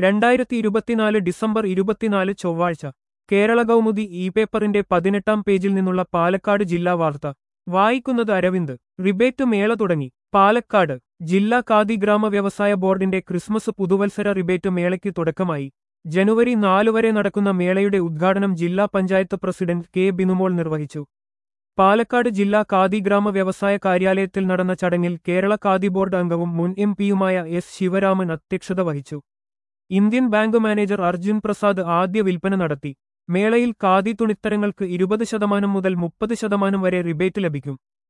രണ്ടായിരത്തി ഇരുപത്തിനാല് ഡിസംബർ ഇരുപത്തിനാല് ചൊവ്വാഴ്ച കേരള കൗമുദി ഇ പേപ്പറിന്റെ പതിനെട്ടാം പേജിൽ നിന്നുള്ള പാലക്കാട് ജില്ലാ വാർത്ത വായിക്കുന്നത് അരവിന്ദ് റിബേറ്റ് മേള തുടങ്ങി പാലക്കാട് ജില്ലാ ഖാദി ഗ്രാമ വ്യവസായ ബോർഡിന്റെ ക്രിസ്മസ് പുതുവത്സര റിബേറ്റ് മേളയ്ക്ക് തുടക്കമായി ജനുവരി നാല് വരെ നടക്കുന്ന മേളയുടെ ഉദ്ഘാടനം ജില്ലാ പഞ്ചായത്ത് പ്രസിഡന്റ് കെ ബിനുമോൾ നിർവഹിച്ചു പാലക്കാട് ജില്ലാ ഖാദി ഗ്രാമ വ്യവസായ കാര്യാലയത്തിൽ നടന്ന ചടങ്ങിൽ കേരള ഖാദി ബോർഡ് അംഗവും മുൻ എം പിയുമായ എസ് ശിവരാമൻ അധ്യക്ഷത വഹിച്ചു Indian bank manager Arjun Prasad ആദ്യ വിൽപ്പന നടത്തി മേളയിൽ ഖാദി തുണിത്തരങ്ങൾക്ക് ഇരുപത് ശതമാനം മുതൽ മുപ്പത് ശതമാനം വരെ റിബേറ്റ് ലഭിക്കും